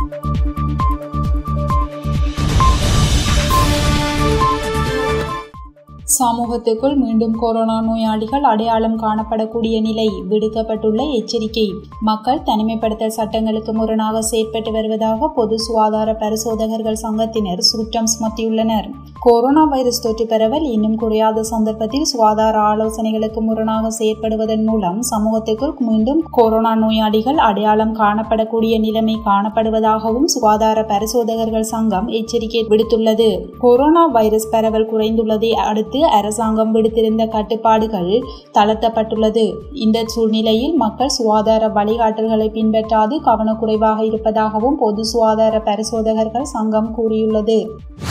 சமூகத்துக்குள் மீண்டும் கொரோனா நோயாளிகள் அடையாளம் காணப்படக்கூடிய நிலை விடுக்கப்பட்டுள்ள எச்சரிக்கை மக்கள் தனிமைப்படுத்தல் சட்டங்களுக்கு முரணாக செயற்பட்டு வருவதாக பொது சுகாதார பரிசோதகர்கள் சங்கத்தினர் சுற்றம் சுமத்தியுள்ளனர் கொரோனா வைரஸ் தொற்று பரவல் இன்னும் குறையாத சந்தர்ப்பத்தில் சுகாதார ஆலோசனைகளுக்கு முரணாக செயற்படுவதன் மூலம் சமூகத்துக்குள் மீண்டும் கொரோனா நோயாளிகள் அடையாளம் காணப்படக்கூடிய நிலைமை காணப்படுவதாகவும் சுகாதார பரிசோதகர்கள் சங்கம் எச்சரிக்கை விடுத்துள்ளது கொரோனா வைரஸ் பரவல் குறைந்துள்ளதை அடுத்து அரசாங்கம் விடுத்திருந்த கட்டுப்பாடுகள் தளர்த்தப்பட்டுள்ளது இந்த சூழ்நிலையில் மக்கள் சுகாதார வழிகாட்டல்களை பின்பற்றாது கவனக்குறைவாக இருப்பதாகவும் பொது சுகாதார பரிசோதகர்கள் சங்கம் கூறியுள்ளது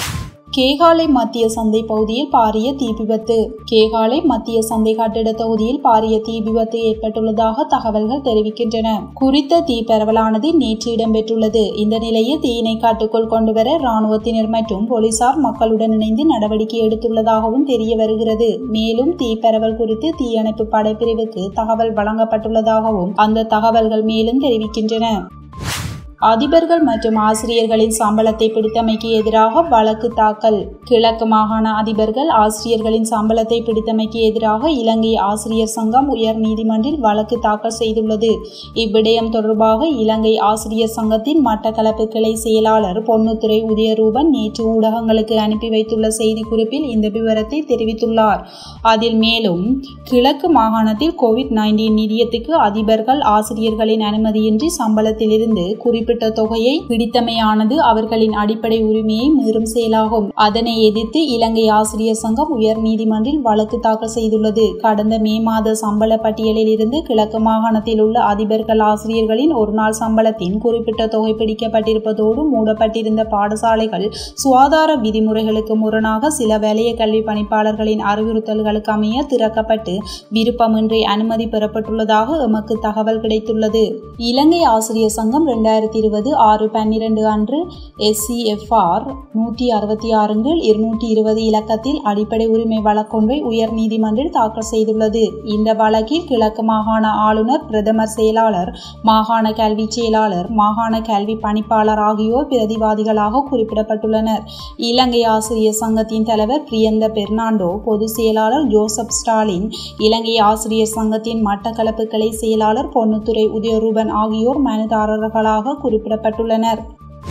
கேகாலை மத்திய சந்தை பகுதியில் பாரிய தீ விபத்து கேகாலை மத்திய சந்தை கட்டிட தொகுதியில் பாரிய தீ விபத்து ஏற்பட்டுள்ளதாக தகவல்கள் தெரிவிக்கின்றன குறித்த தீ பரவலானது நேற்று இடம்பெற்றுள்ளது இந்த நிலையில் தீயினை காட்டுக்குள் கொண்டுவர இராணுவத்தினர் மற்றும் போலீசார் மக்களுடன் இணைந்து நடவடிக்கை எடுத்துள்ளதாகவும் தெரிய வருகிறது மேலும் தீ பரவல் குறித்து தீயணைப்பு படைப்பிரிவுக்கு தகவல் வழங்கப்பட்டுள்ளதாகவும் அந்த தகவல்கள் மேலும் தெரிவிக்கின்றன அதிபர்கள் மற்றும் ஆசிரியர்களின் சம்பளத்தை பிடித்தமைக்கு எதிராக வழக்கு தாக்கல் கிழக்கு மாகாண அதிபர்கள் ஆசிரியர்களின் சம்பளத்தை பிடித்தமைக்கு எதிராக இலங்கை ஆசிரியர் சங்கம் உயர் நீதிமன்றில் வழக்கு தாக்கல் செய்துள்ளது இவ்விடயம் தொடர்பாக இலங்கை ஆசிரியர் சங்கத்தின் மட்டக்களப்பு கிளை செயலாளர் பொன்னுத்துறை உதயரூபன் நேற்று ஊடகங்களுக்கு அனுப்பி வைத்துள்ள செய்திக்குறிப்பில் இந்த விவரத்தை தெரிவித்துள்ளார் அதில் மேலும் கிழக்கு மாகாணத்தில் கோவிட் நைன்டீன் நிதியத்துக்கு அதிபர்கள் ஆசிரியர்களின் அனுமதியின்றி சம்பளத்திலிருந்து குறிப்பிட்ட குறிப்பிட்ட தொகையை பிடித்தமையானது அவர்களின் அடிப்படை உரிமையை மீறும் செயலாகும் அதனை எதிர்த்து இலங்கை ஆசிரியர் சங்கம் உயர் நீதிமன்றில் வழக்கு தாக்கல் செய்துள்ளது கடந்த மே மாத சம்பள பட்டியலில் இருந்து கிழக்கு மாகாணத்தில் உள்ள அதிபர்கள் ஆசிரியர்களின் ஒரு நாள் சம்பளத்தின் குறிப்பிட்ட தொகை பிடிக்கப்பட்டிருப்பதோடு மூடப்பட்டிருந்த பாடசாலைகள் சுகாதார விதிமுறைகளுக்கு முரணாக சில வலய கல்வி பணிப்பாளர்களின் அறிவுறுத்தல்களுக்கு அமைய திறக்கப்பட்டு விருப்பமின்றி அனுமதி பெறப்பட்டுள்ளதாக எமக்கு தகவல் கிடைத்துள்ளது இலங்கை ஆசிரியர் சங்கம் இரண்டாயிரத்தி இருபது ஆறு பன்னிரண்டு அன்று எஸ்சிஎஃப்ஆர் நூற்றி அறுபத்தி ஆறுங்கள் இருநூற்றி இருபது இலக்கத்தில் அடிப்படை உரிமை வழக்கொன்றை உயர் நீதிமன்றில் தாக்கல் செய்துள்ளது இந்த வழக்கில் கிழக்கு மாகாண ஆளுநர் பிரதமர் செயலாளர் மாகாண கல்வி செயலாளர் மாகாண கல்வி பணிப்பாளர் ஆகியோர் பிரதிவாதிகளாக குறிப்பிடப்பட்டுள்ளனர் இலங்கை ஆசிரியர் சங்கத்தின் தலைவர் பிரியந்த பெர்னாண்டோ பொதுச் செயலாளர் ஜோசப் ஸ்டாலின் இலங்கை ஆசிரியர் சங்கத்தின் மட்டக்களப்பு கிளை செயலாளர் பொன்னுத்துறை உதயரூபன் ஆகியோர் மனுதாரர்களாக குறிப்பிடப்பட்டுள்ளனர்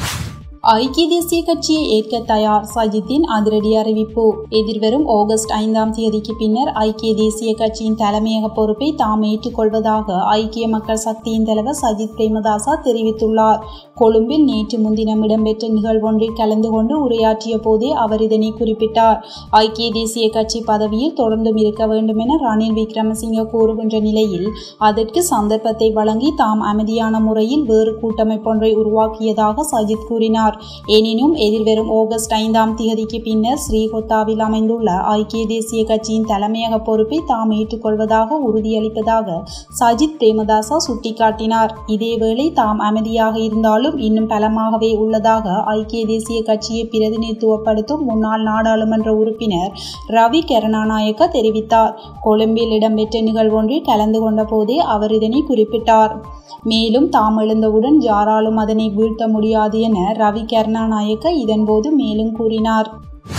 ஐக்கிய தேசிய கட்சியை ஏற்க தயார் சஜித்தின் அதிரடி அறிவிப்பு எதிர்வரும் ஆகஸ்ட் ஐந்தாம் தேதிக்கு பின்னர் ஐக்கிய தேசிய கட்சியின் தலைமையக பொறுப்பை தாம் ஏற்றுக்கொள்வதாக ஐக்கிய மக்கள் சக்தியின் தலைவர் சஜித் பிரேமதாசா தெரிவித்துள்ளார் கொழும்பில் நேற்று முன்தினம் இடம்பெற்ற நிகழ்வொன்றில் கலந்து கொண்டு உரையாற்றிய போதே அவர் இதனை குறிப்பிட்டார் ஐக்கிய தேசிய கட்சி பதவியில் தொடர்ந்தும் இருக்க வேண்டும் என ரணில் விக்ரமசிங்க கூறுகின்ற நிலையில் அதற்கு சந்தர்ப்பத்தை வழங்கி தாம் அமைதியான முறையில் வேறு கூட்டமைப்பொன்றை உருவாக்கியதாக சஜித் கூறினார் எனினும் எதிர்வரும் ஆகஸ்ட் ஐந்தாம் தேதிக்கு பின்னர் ஸ்ரீஹொத்தாவில் அமைந்துள்ள ஐக்கிய தேசிய கட்சியின் தலைமையக பொறுப்பை தாம் ஏற்றுக்கொள்வதாக உறுதியளிப்பதாக சஜித் பிரேமதாசா சுட்டிக்காட்டினார் இதேவேளை தாம் அமைதியாக இருந்தாலும் இன்னும் பலமாகவே உள்ளதாக ஐக்கிய தேசிய கட்சியை பிரதிநிதித்துவப்படுத்தும் முன்னாள் நாடாளுமன்ற உறுப்பினர் ரவி கருணாநாயக்க தெரிவித்தார் கொழும்பில் இடம்பெற்ற நிகழ்வொன்றில் கலந்து கொண்ட போதே அவர் இதனை குறிப்பிட்டார் மேலும் தாம் எழுந்தவுடன் யாராலும் அதனை வீழ்த்த முடியாது என ரவி கருணாநாயக்க இதன்போது மேலும் கூறினார்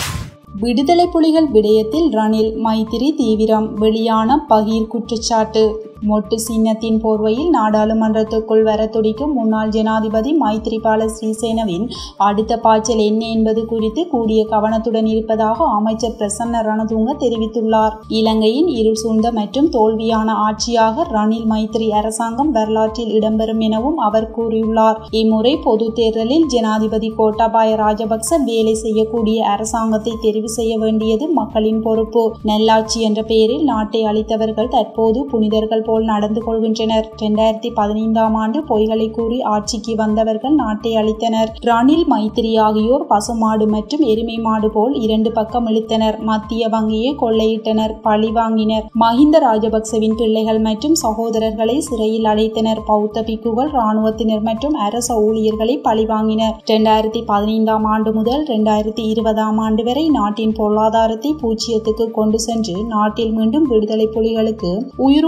விடுதலை புலிகள் விடயத்தில் ரணில் மைத்திரி தீவிரம் வெளியான பகீர் குற்றச்சாட்டு மொட்டு சின்னத்தின் போர்வையில் நாடாளுமன்றத்துக்குள் வர துடிக்கும் முன்னாள் ஜனாதிபதி மைத்ரிபால ஸ்ரீசேனவின் அடுத்த பாய்ச்சல் என்ன என்பது குறித்து கூடிய கவனத்துடன் இருப்பதாக அமைச்சர் பிரசன்ன ரணதுங்க தெரிவித்துள்ளார் இலங்கையின் இருள் சூழ்ந்த மற்றும் தோல்வியான ஆட்சியாக ரணில் மைத்ரி அரசாங்கம் வரலாற்றில் இடம்பெறும் எனவும் அவர் கூறியுள்ளார் இம்முறை பொது தேர்தலில் ஜனாதிபதி கோட்டாபாய ராஜபக்ச வேலை செய்யக்கூடிய அரசாங்கத்தை தெரிவு செய்ய வேண்டியது மக்களின் பொறுப்பு நல்லாட்சி என்ற பெயரில் நாட்டை அளித்தவர்கள் தற்போது புனிதர்கள் போல் நடந்து கொள்கின்றனர் இரண்டாயிரத்தி பதினைந்தாம் ஆண்டு பொய்களை கூறி ஆட்சிக்கு வந்தவர்கள் நாட்டை அளித்தனர் ரணில் மைத்திரி ஆகியோர் பசுமாடு மற்றும் எருமை மாடு போல் இரண்டு பக்கம் இழுத்தனர் மத்திய வங்கியை கொள்ளையிட்டனர் பழி வாங்கினர் மஹிந்த ராஜபக்சவின் பிள்ளைகள் மற்றும் சகோதரர்களை சிறையில் அடைத்தனர் பௌத்த பிக்குகள் இராணுவத்தினர் மற்றும் அரச ஊழியர்களை பழி வாங்கினர் இரண்டாயிரத்தி பதினைந்தாம் ஆண்டு முதல் இரண்டாயிரத்தி இருபதாம் ஆண்டு வரை நாட்டின் பொருளாதாரத்தை பூஜ்ஜியத்துக்கு கொண்டு சென்று நாட்டில் மீண்டும் விடுதலை புலிகளுக்கு உயிரூட்ட முயற்சி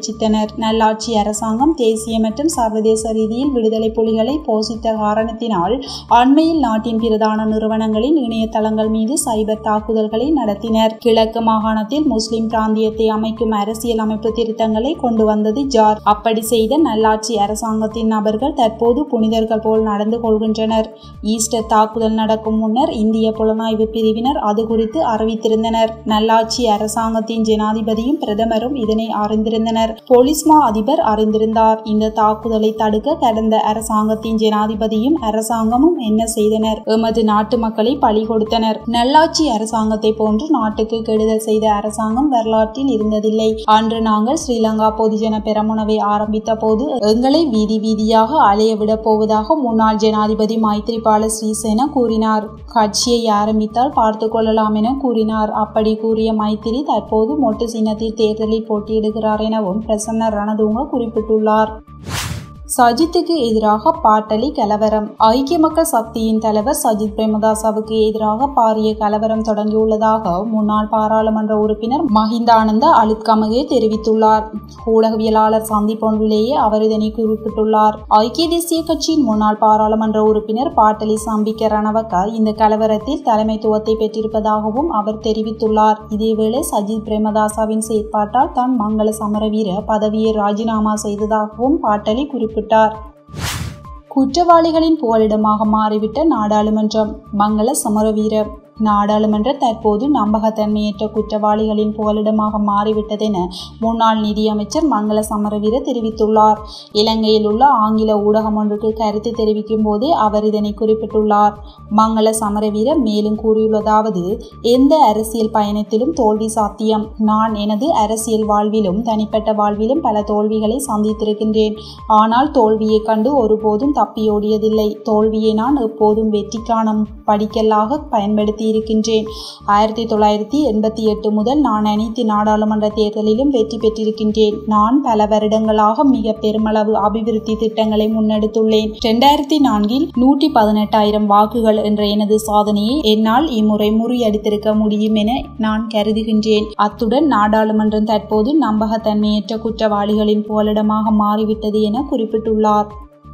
முயற்சித்தனர் நல்லாட்சி அரசாங்கம் தேசிய மற்றும் சர்வதேச ரீதியில் விடுதலை புலிகளை போசித்த காரணத்தினால் அண்மையில் நாட்டின் பிரதான நிறுவனங்களின் இணையதளங்கள் மீது சைபர் தாக்குதல்களை நடத்தினர் கிழக்கு மாகாணத்தில் முஸ்லிம் பிராந்தியத்தை அமைக்கும் அரசியல் அமைப்பு திருத்தங்களை கொண்டு வந்தது ஜார் அப்படி செய்த நல்லாட்சி அரசாங்கத்தின் நபர்கள் தற்போது புனிதர்கள் போல் நடந்து கொள்கின்றனர் ஈஸ்டர் தாக்குதல் நடக்கும் முன்னர் இந்திய புலனாய்வு பிரிவினர் அது குறித்து அறிவித்திருந்தனர் நல்லாட்சி அரசாங்கத்தின் ஜனாதிபதியும் பிரதமரும் இதனை அறிந்திருந்தனர் போலீஸ்மா அதிபர் அறிந்திருந்தார் இந்த தாக்குதலை தடுக்க கடந்த அரசாங்கத்தின் ஜனாதிபதியும் அரசாங்கமும் என்ன செய்தனர் எமது நாட்டு மக்களை பழி கொடுத்தனர் நல்லாட்சி அரசாங்கத்தை போன்று நாட்டுக்கு கெடுதல் செய்த அரசாங்கம் வரலாற்றில் இருந்ததில்லை அன்று நாங்கள் ஸ்ரீலங்கா பொதுஜன பெரமுனவை ஆரம்பித்த போது எங்களை வீதி வீதியாக அலைய விடப் போவதாக முன்னாள் ஜனாதிபதி மைத்ரிபால ஸ்ரீசேன கூறினார் கட்சியை ஆரம்பித்தால் பார்த்து கொள்ளலாம் என கூறினார் அப்படி கூறிய மைத்திரி தற்போது மொட்டு சின்னத்தில் தேர்தலில் போட்டியிடுகிறார் எனவும் பிரசன்ன ரணதுங்க குறிப்பிட்டுள்ளார் சஜித்துக்கு எதிராக பாட்டலி கலவரம் ஐக்கிய மக்கள் சக்தியின் தலைவர் சஜித் பிரேமதாசாவுக்கு எதிராக பாரிய கலவரம் தொடங்கியுள்ளதாக முன்னாள் பாராளுமன்ற உறுப்பினர் மஹிந்தானந்த அலுத்கமகே தெரிவித்துள்ளார் ஊடகவியலாளர் சந்திப்பொன்றிலேயே அவர் இதனை குறிப்பிட்டுள்ளார் ஐக்கிய தேசிய கட்சியின் முன்னாள் பாராளுமன்ற உறுப்பினர் பாட்டலி சம்பிக்க ரணவக்க இந்த கலவரத்தில் தலைமைத்துவத்தை பெற்றிருப்பதாகவும் அவர் தெரிவித்துள்ளார் இதேவேளை சஜித் பிரேமதாசாவின் செயற்பாட்டால் தான் மங்கள சமரவீர பதவியை ராஜினாமா செய்ததாகவும் பாட்டலி குறிப்பிட்டார் குறிப்பிட்டார் குற்றவாளிகளின் புகலிடமாக மாறிவிட்ட நாடாளுமன்றம் மங்கள சமரவீர நாடாளுமன்ற தற்போது நம்பகத்தன்மையற்ற குற்றவாளிகளின் புகலிடமாக மாறிவிட்டதென முன்னாள் நிதியமைச்சர் மங்கள சமரவீர தெரிவித்துள்ளார் இலங்கையில் உள்ள ஆங்கில ஊடகம் ஒன்றுக்கு கருத்து தெரிவிக்கும் போதே அவர் இதனை குறிப்பிட்டுள்ளார் மங்கள சமரவீர மேலும் கூறியுள்ளதாவது எந்த அரசியல் பயணத்திலும் தோல்வி சாத்தியம் நான் எனது அரசியல் வாழ்விலும் தனிப்பட்ட வாழ்விலும் பல தோல்விகளை சந்தித்திருக்கின்றேன் ஆனால் தோல்வியை கண்டு ஒருபோதும் தப்பியோடியதில்லை தோல்வியை நான் எப்போதும் வெற்றிக்கான படிக்கல்லாக பயன்படுத்தி இருக்கின்றேன் ஆயிரத்தி தொள்ளாயிரத்தி எண்பத்தி எட்டு முதல் நான் அனைத்து நாடாளுமன்ற தேர்தலிலும் வெற்றி பெற்றிருக்கின்றேன் நான் பல வருடங்களாக மிக பெருமளவு அபிவிருத்தி திட்டங்களை முன்னெடுத்துள்ளேன் இரண்டாயிரத்தி நான்கில் நூற்றி பதினெட்டாயிரம் வாக்குகள் என்ற எனது சாதனையை என்னால் இம்முறை முறியடித்திருக்க முடியும் என நான் கருதுகின்றேன் அத்துடன் நாடாளுமன்றம் தற்போது நம்பகத்தன்மையற்ற குற்றவாளிகளின் புகலிடமாக மாறிவிட்டது என குறிப்பிட்டுள்ளார்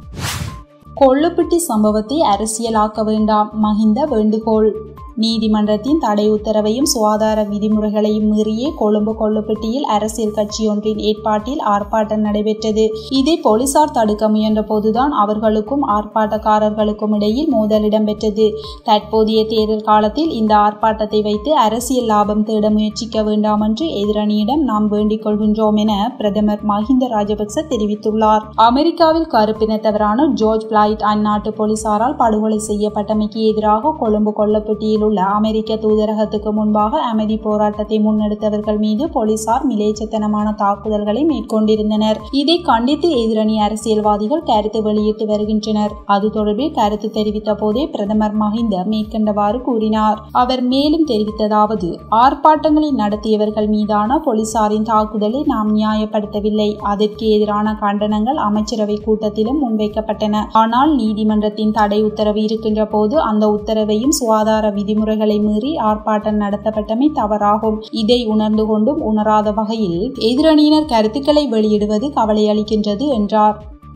கொள்ளுப்பிட்டி சம்பவத்தை அரசியலாக்க வேண்டாம் மஹிந்த வேண்டுகோள் நீதிமன்றத்தின் தடை உத்தரவையும் சுகாதார விதிமுறைகளையும் மீறியே கொழும்பு கொள்ளுப்பட்டியில் அரசியல் கட்சி ஒன்றின் ஏற்பாட்டில் ஆர்ப்பாட்டம் நடைபெற்றது இதை போலீசார் தடுக்க முயன்ற போதுதான் அவர்களுக்கும் ஆர்ப்பாட்டக்காரர்களுக்கும் இடையில் மோதல் இடம்பெற்றது தற்போதைய தேர்தல் காலத்தில் இந்த ஆர்ப்பாட்டத்தை வைத்து அரசியல் லாபம் தேட முயற்சிக்க வேண்டாம் என்று எதிரணியிடம் நாம் வேண்டிக் கொள்கின்றோம் என பிரதமர் மஹிந்த ராஜபக்ச தெரிவித்துள்ளார் அமெரிக்காவில் கருப்பினத்தவரான ஜோர்ஜ் பிளாய்ட் அந்நாட்டு போலீசாரால் படுகொலை செய்யப்பட்டமைக்கு எதிராக கொழும்பு கொல்லப்பட்டியில் உள்ள அமெரிக்க தூதரகத்துக்கு முன்பாக அமைதி போராட்டத்தை முன்னெடுத்தவர்கள் மீது போலீசார் மிலேச்சத்தனமான தாக்குதல்களை மேற்கொண்டிருந்தனர் இதை கண்டித்து எதிரணி அரசியல்வாதிகள் கருத்து வெளியிட்டு வருகின்றனர் அது தொடர்பில் கருத்து தெரிவித்த போதே பிரதமர் மஹிந்த மேற்கண்டவாறு கூறினார் அவர் மேலும் தெரிவித்ததாவது ஆர்ப்பாட்டங்களை நடத்தியவர்கள் மீதான போலீசாரின் தாக்குதலை நாம் நியாயப்படுத்தவில்லை அதற்கு எதிரான கண்டனங்கள் அமைச்சரவை கூட்டத்திலும் முன்வைக்கப்பட்டன ஆனால் நீதிமன்றத்தின் தடை உத்தரவு இருக்கின்ற போது அந்த உத்தரவையும் சுகாதார விதிமுறைகளை மீறி ஆர்ப்பாட்டம் நடத்தப்பட்டமை தவறாகும் இதை உணர்ந்து கொண்டும் உணராத வகையில் எதிரணியினர் கருத்துக்களை வெளியிடுவது கவலை அளிக்கின்றது என்றார்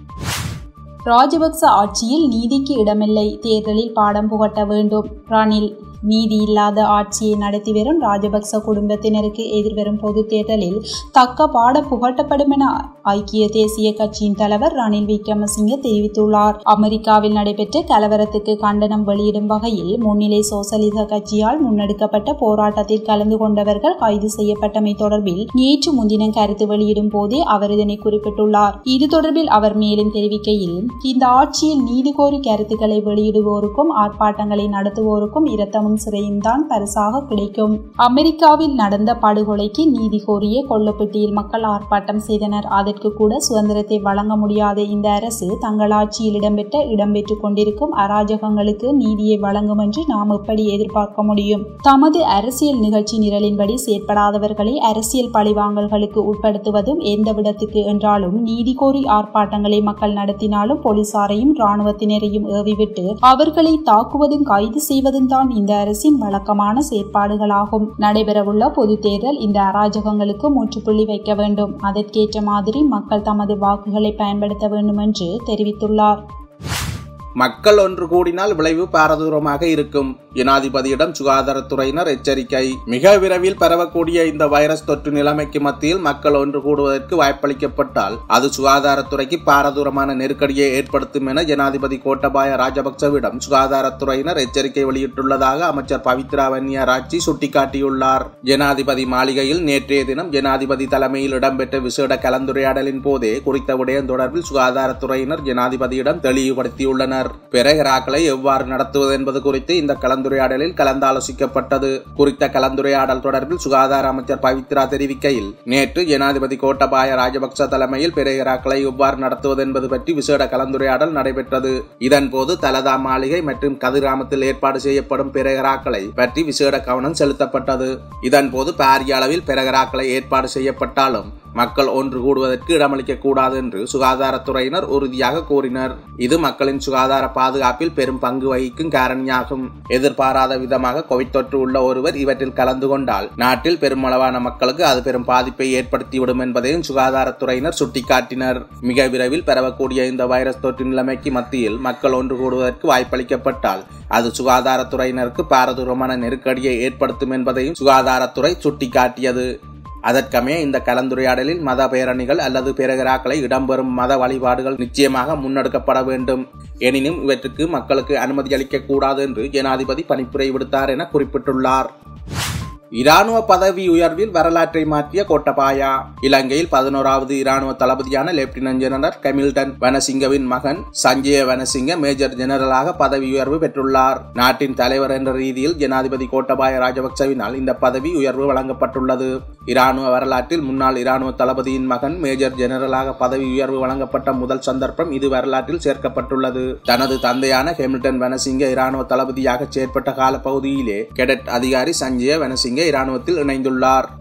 ராஜபக்ச ஆட்சியில் நீதிக்கு இடமில்லை தேர்தலில் பாடம் புகட்ட வேண்டும் ரணில் நீதி இல்லாத ஆட்சியை நடத்தி வரும் ராஜபக்ச குடும்பத்தினருக்கு எதிர்வரும் பொது தேர்தலில் தக்க பாட புகட்டப்படும் என ஐக்கிய தேசிய கட்சியின் தலைவர் ரணில் விக்ரமசிங்க தெரிவித்துள்ளார் அமெரிக்காவில் நடைபெற்ற கலவரத்துக்கு கண்டனம் வெளியிடும் வகையில் முன்னிலை சோசலிச கட்சியால் முன்னெடுக்கப்பட்ட போராட்டத்தில் கலந்து கொண்டவர்கள் கைது செய்யப்பட்டமை தொடர்பில் நேற்று முன்தினம் கருத்து வெளியிடும் போதே அவர் இதனை குறிப்பிட்டுள்ளார் இது தொடர்பில் அவர் மேலும் தெரிவிக்கையில் இந்த ஆட்சியில் நீதி கோரி கருத்துக்களை வெளியிடுவோருக்கும் ஆர்ப்பாட்டங்களை நடத்துவோருக்கும் இரத்தமும் சிறையும் தான் பரிசாக கிடைக்கும் அமெரிக்காவில் நடந்த படுகொலைக்கு நீதி கோரிய கொல்லப்பட்டியில் மக்கள் ஆர்ப்பாட்டம் செய்தனர் அதற்கு கூட சுதந்திரத்தை வழங்க முடியாத இந்த அரசு தங்கள் ஆட்சியில் இடம்பெற்ற இடம்பெற்றுக் கொண்டிருக்கும் அராஜகங்களுக்கு நீதியை வழங்கும் என்று நாம் எப்படி எதிர்பார்க்க முடியும் தமது அரசியல் நிகழ்ச்சி நிரலின்படி செயற்படாதவர்களை அரசியல் பழிவாங்கல்களுக்கு உட்படுத்துவதும் எந்த விடத்துக்கு என்றாலும் நீதி கோரி ஆர்ப்பாட்டங்களை மக்கள் நடத்தினாலும் போலீசாரையும் இராணுவத்தினரையும் ஏவிவிட்டு அவர்களை தாக்குவதும் கைது செய்வதும் தான் இந்த அரசின் வழக்கமான செயற்பாடுகளாகும் நடைபெறவுள்ள பொது தேர்தல் இந்த அராஜகங்களுக்கு முற்றுப்புள்ளி வைக்க வேண்டும் அதற்கேற்ற மாதிரி மக்கள் தமது வாக்குகளை பயன்படுத்த வேண்டும் என்று தெரிவித்துள்ளார் மக்கள் ஒன்று கூடினால் விளைவு பாரதூரமாக இருக்கும் ஜனாதிபதியிடம் சுகாதாரத்துறையினர் எச்சரிக்கை மிக விரைவில் பரவக்கூடிய இந்த வைரஸ் தொற்று நிலைமைக்கு மத்தியில் மக்கள் ஒன்று கூடுவதற்கு வாய்ப்பளிக்கப்பட்டால் அது சுகாதாரத்துறைக்கு பாரதூரமான நெருக்கடியை ஏற்படுத்தும் என ஜனாதிபதி கோட்டபாய ராஜபக்சவிடம் சுகாதாரத்துறையினர் எச்சரிக்கை வெளியிட்டுள்ளதாக அமைச்சர் பவித்ரா வன்னியராட்சி சுட்டிக்காட்டியுள்ளார் ஜனாதிபதி மாளிகையில் நேற்றைய தினம் ஜனாதிபதி தலைமையில் இடம்பெற்ற விசேட கலந்துரையாடலின் போதே குறித்த விடயம் தொடர்பில் சுகாதாரத்துறையினர் ஜனாதிபதியிடம் தெளிவுபடுத்தியுள்ளனர் பெரகராக்களை எவ்வாறு நடத்துவது என்பது குறித்து இந்த கலந்துரையாடலில் கலந்தாலோசிக்கப்பட்டது குறித்த கலந்துரையாடல் தொடர்பில் சுகாதார அமைச்சர் பவித்ரா தெரிவிக்கையில் நேற்று ஜனாதிபதி கோட்டபாய ராஜபக்ச தலைமையில் பெரேகராக்களை எவ்வாறு நடத்துவது என்பது பற்றி விசேட கலந்துரையாடல் நடைபெற்றது இதன்போது தலதா மாளிகை மற்றும் கதிராமத்தில் ஏற்பாடு செய்யப்படும் பெரேகராக்களை பற்றி விசேட கவனம் செலுத்தப்பட்டது இதன்போது பாரிய அளவில் பெரகராக்களை ஏற்பாடு செய்யப்பட்டாலும் மக்கள் ஒன்று கூடுவதற்கு இடமளிக்க கூடாது என்று சுகாதாரத்துறையினர் உறுதியாக கூறினர் இது மக்களின் சுகாதார பாதுகாப்பில் பெரும் பங்கு வகிக்கும் காரணியாகும் எதிர்பாராத விதமாக கோவிட் தொற்று உள்ள ஒருவர் இவற்றில் கலந்து கொண்டால் நாட்டில் பெருமளவான மக்களுக்கு அது பெரும் பாதிப்பை ஏற்படுத்திவிடும் என்பதையும் சுகாதாரத்துறையினர் சுட்டிக்காட்டினர் மிக விரைவில் பரவக்கூடிய இந்த வைரஸ் தொற்று நிலைமைக்கு மத்தியில் மக்கள் ஒன்று கூடுவதற்கு வாய்ப்பளிக்கப்பட்டால் அது சுகாதாரத்துறையினருக்கு பாரதூரமான நெருக்கடியை ஏற்படுத்தும் என்பதையும் சுகாதாரத்துறை சுட்டிக்காட்டியது அதற்கமே இந்த கலந்துரையாடலில் மத பேரணிகள் அல்லது பிறகராக்களை இடம்பெறும் மத வழிபாடுகள் நிச்சயமாக முன்னெடுக்கப்பட வேண்டும் எனினும் இவற்றுக்கு மக்களுக்கு அனுமதி அளிக்க கூடாது என்று ஜனாதிபதி பணிப்புரை விடுத்தார் என குறிப்பிட்டுள்ளார் இராணுவ பதவி உயர்வில் வரலாற்றை மாற்றிய கோட்டபாயா இலங்கையில் பதினோராவது இராணுவ தளபதியான லெப்டினன்ட் ஜெனரல் கமில்டன் வனசிங்கவின் மகன் சஞ்சய வனசிங்க மேஜர் ஜெனரலாக பதவி உயர்வு பெற்றுள்ளார் நாட்டின் தலைவர் என்ற ரீதியில் ஜனாதிபதி கோட்டபாய ராஜபக்சவினால் இந்த பதவி உயர்வு வழங்கப்பட்டுள்ளது இராணுவ வரலாற்றில் முன்னாள் இராணுவ தளபதியின் மகன் மேஜர் ஜெனரலாக பதவி உயர்வு வழங்கப்பட்ட முதல் சந்தர்ப்பம் இது வரலாற்றில் சேர்க்கப்பட்டுள்ளது தனது தந்தையான ஹெமில்டன் வனசிங்க இராணுவ தளபதியாக செயற்பட்ட காலப்பகுதியிலே கெடட் அதிகாரி சஞ்சய வனசிங்க இராணுவத்தில் இணைந்துள்ளார்